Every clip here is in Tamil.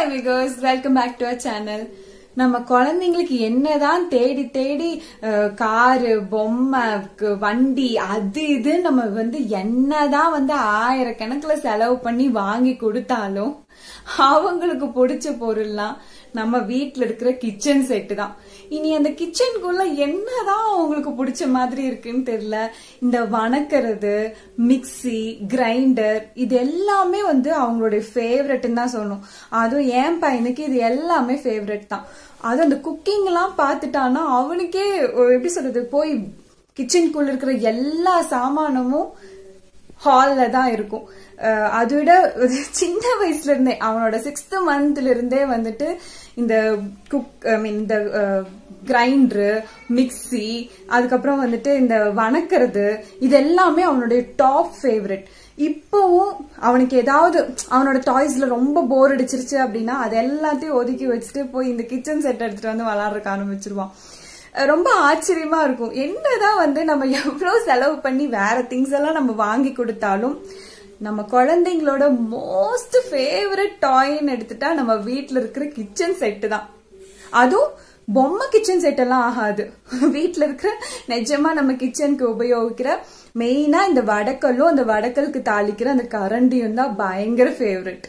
Hi viewers welcome back to a channel நம்ம குழந்தைங்களுக்கு என்னதான் தேடி தேடி காரு பொம்மை க- வண்டி அது இது நம்ம வந்து என்னதான் வந்து ஆயிரக்கணக்கில் செலவு பண்ணி வாங்கி கொடுத்தாலும் அவங்களுக்கு பிடிச்ச பொருள்லாம் நம்ம வீட்ல இருக்கிற கிச்சன் செட்டு தான் இனி அந்த கிச்சனுக்குள்ள என்னதான் அவங்களுக்கு பிடிச்ச மாதிரி இருக்குன்னு தெரியல இந்த வணக்கிறது மிக்ஸி கிரைண்டர் இது எல்லாமே வந்து அவங்களுடைய ஃபேவரட்னு தான் சொல்லணும் அதுவும் என் பையனுக்கு இது எல்லாமே ஃபேவரட் தான் அது அந்த குக்கிங் எல்லாம் பார்த்துட்டான்னா அவனுக்கே ஒரு எப்படி சொல்றது போய் கிச்சனுக்குள்ள இருக்கிற எல்லா சாமானமும் ஹால்ல தான் இருக்கும் அஹ் அதை விட சின்ன வயசுல இருந்தே அவனோட சிக்ஸ்த் மந்த்ல இருந்தே வந்துட்டு இந்த குக் ஐ மீன் இந்த கிரைண்டரு மிக்ஸி அதுக்கப்புறம் வந்துட்டு இந்த வணக்கிறது இது எல்லாமே அவனுடைய டாப் ஃபேவரட் இப்போவும் அவனுக்கு ஏதாவது அவனோட டாய்ஸ்ல ரொம்ப போர் அடிச்சிருச்சு அப்படின்னா அது எல்லாத்தையும் ஒதுக்கி வச்சுட்டு போய் இந்த கிச்சன் செட் எடுத்துட்டு வந்து விளாட்றதுக்கு ஆரம்பிச்சிருவான் ரொம்ப ஆச்சரியமா இருக்கும் என்னதான் வந்து நம்ம எவ்வளவு செலவு பண்ணி வேற திங்ஸ் எல்லாம் நம்ம வாங்கி கொடுத்தாலும் நம்ம குழந்தைங்களோட மோஸ்ட் ஃபேவரட் டாய்ன்னு எடுத்துட்டா நம்ம வீட்ல இருக்கிற கிச்சன் செட்டு தான் அதுவும் பொம்மை கிச்சன் செட் எல்லாம் ஆகாது வீட்ல இருக்கிற நிஜமா நம்ம கிச்சனுக்கு உபயோகிக்கிற மெயினா இந்த வடக்கல்லும் அந்த வடக்கலுக்கு தாளிக்கிற அந்த கரண்டியும் தான் பயங்கர ஃபேவரட்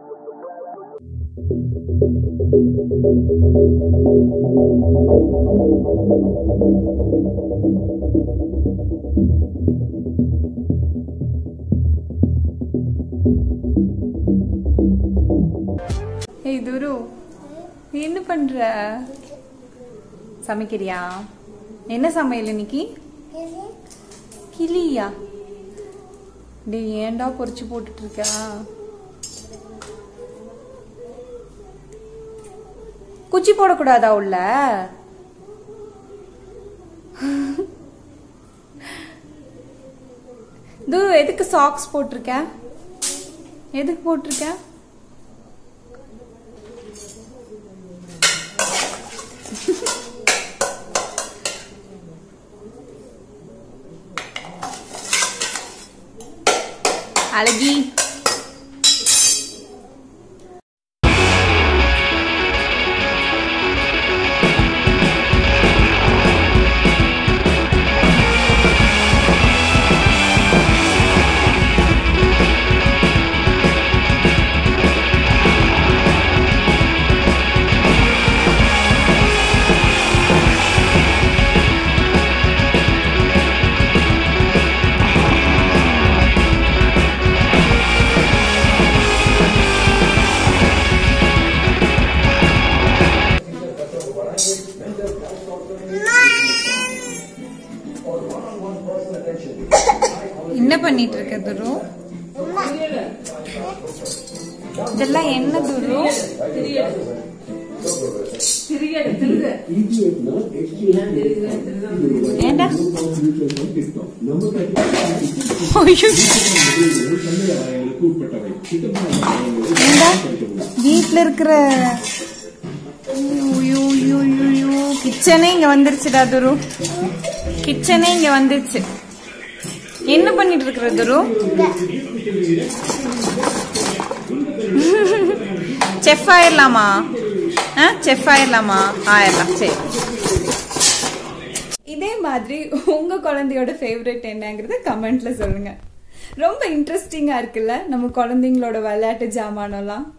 ஏய் துரு நீ என்ன பண்ற சமைக்கிறியா என்ன சமையல் இன்னைக்கு கிளியா டேய் ஏன்டா பொரிச்சு போட்டுட்டு இருக்க குச்சி போடக்கூடாதா உள்ள துரு எதுக்கு சாக்ஸ் போட்டிருக்க எதுக்கு போட்டிருக்க அழகி என்ன பண்ணிட்டு இருக்க துரு இதெல்லாம் என்ன துரு ஏண்டா ஐயோ. ஏண்டா வீட்ல இருக்கிற ஐயோ, ஐயோ, ஐயோ, ஐயோ. கிச்சனே இங்க வந்துருச்சுடா துரு கிச்சனே இங்க வந்துருச்சு என்ன பண்ணிட்டு இருக்கிற துரு செஃப் ஆயிரலாமா செஃப் ஆயிரலாமா ஆயிரலாம் சரி இதே மாதிரி உங்க குழந்தையோட ஃபேவரட் என்னங்கிறத கமெண்ட்ல சொல்லுங்க ரொம்ப இன்ட்ரெஸ்டிங்கா இருக்குல்ல நம்ம குழந்தைங்களோட விளையாட்டு ஜாமானெல்லாம்